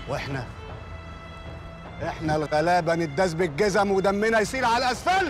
واحنا احنا الغلابه نداس بالجزم ودمنا يسيل على الاسفلت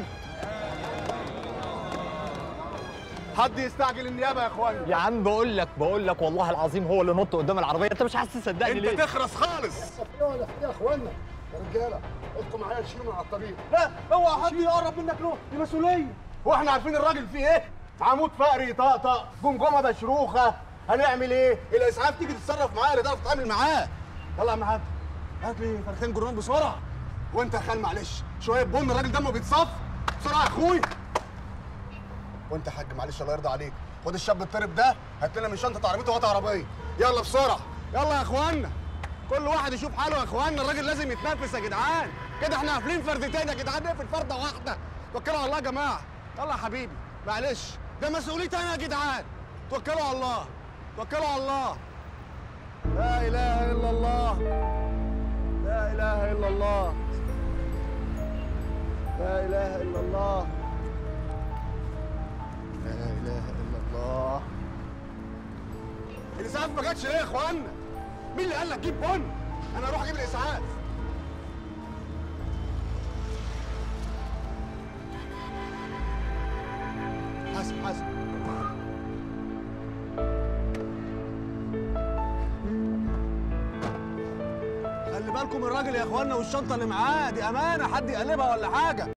حد يستعجل النيابه يا اخوانا يا عم بقول لك بقول لك والله العظيم هو اللي نط قدام العربيه انت مش عايز تصدقني انت ليه تخرس خالص ايه ولا في ايه يا اخوانا يا رجاله ادخلوا معايا تشيلوا من على الطريق لا اوعى حد يقرب منك له دي مسؤوليه هو احنا عارفين الراجل فيه ايه عمود فقري طقطق جمجمه مشروخه هنعمل ايه الاسعاف تيجي تتصرف معاه اللي تعرف تتعامل معاه يلا يا عم حاج هات لي فرخين جرنان بسرعه وانت يا خال معلش شويه بن الراجل دمه بيتصف بسرعه يا اخوي وانت يا حاج معلش الله يرضى عليك خد الشاب الطرب ده هات لنا من شنطه عربيته وقت عربيه يلا بسرعه يلا يا اخوانا كل واحد يشوف حاله يا اخوانا الراجل لازم يتنفس يا جدعان كده احنا قافلين فردتين يا جدعان نقفل فرده واحده توكلوا على الله يا جماعه يلا يا حبيبي معلش ده مسؤوليتي انا يا جدعان توكلوا على الله توكلوا على الله لا اله الا الله لا اله الا الله لا اله الا الله لا اله الا الله الاسعاف ما جاتش ليه يا اخوانا مين اللي قال لك جيب بن انا اروح اجيب الاسعاف حسن حسن خلي بالكم الراجل يا اخوانا والشنطه اللي معاه دي امانه حد يقلبها ولا حاجه